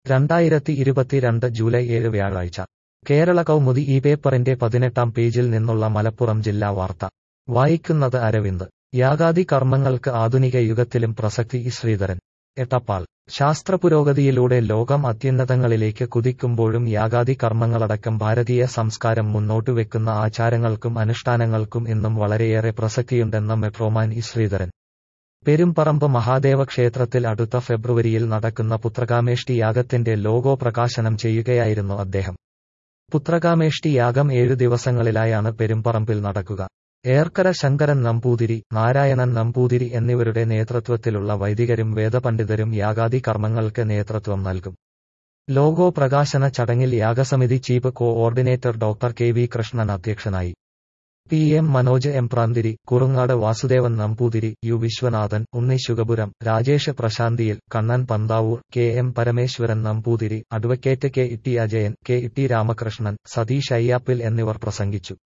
രണ്ടായിരത്തി ഇരുപത്തിരണ്ട് ജൂലൈ ഏഴ് വ്യാഴാഴ്ച കേരള കൗമുദി ഈ പേപ്പറിന്റെ പതിനെട്ടാം പേജിൽ നിന്നുള്ള മലപ്പുറം ജില്ലാ വാർത്ത വായിക്കുന്നത് അരവിന്ദ് യാഗാദി കർമ്മങ്ങൾക്ക് ആധുനിക യുഗത്തിലും പ്രസക്തി ഇ ശ്രീധരൻ എട്ടപ്പാൾ ശാസ്ത്രപുരോഗതിയിലൂടെ ലോകം അത്യുന്നതങ്ങളിലേക്ക് കുതിക്കുമ്പോഴും യാഗാദി കർമ്മങ്ങളടക്കം ഭാരതീയ സംസ്കാരം മുന്നോട്ടുവെക്കുന്ന ആചാരങ്ങൾക്കും അനുഷ്ഠാനങ്ങൾക്കും ഇന്നും വളരെയേറെ പ്രസക്തിയുണ്ടെന്ന് മെട്രോമാൻ ഇ ശ്രീധരൻ പെരുമ്പറമ്പ് മഹാദേവ ക്ഷേത്രത്തിൽ അടുത്ത ഫെബ്രുവരിയിൽ നടക്കുന്ന പുത്രകാമേഷ്ടി യാഗത്തിന്റെ ലോഗോ പ്രകാശനം ചെയ്യുകയായിരുന്നു അദ്ദേഹം പുത്രകാമേഷ്ടി യാഗം ഏഴു ദിവസങ്ങളിലായാണ് പെരുമ്പറമ്പിൽ നടക്കുക ഏർക്കര ശങ്കരൻ നമ്പൂതിരി നാരായണൻ നമ്പൂതിരി എന്നിവരുടെ നേതൃത്വത്തിലുള്ള വൈദികരും വേദപണ്ഡിതരും യാഗാദി കർമ്മങ്ങൾക്ക് നേതൃത്വം നൽകും ലോഗോ പ്രകാശന ചടങ്ങിൽ യാഗസമിതി chief coordinator doctor K V Krishnan അധ്യക്ഷനായി P M Manoj M Pranthiri Kurungad Vasudevan Namboothiri U Viswanathan Unni Sukapuram Rajesh പ്രശാന്തിയിൽ Kannan Panthavoor K M Parameswaran Namboothiri advocate K Itty Ajayan K Itty Ramakrishnan Satheesh Ayyappil എന്നിവർ പ്രസംഗിച്ചു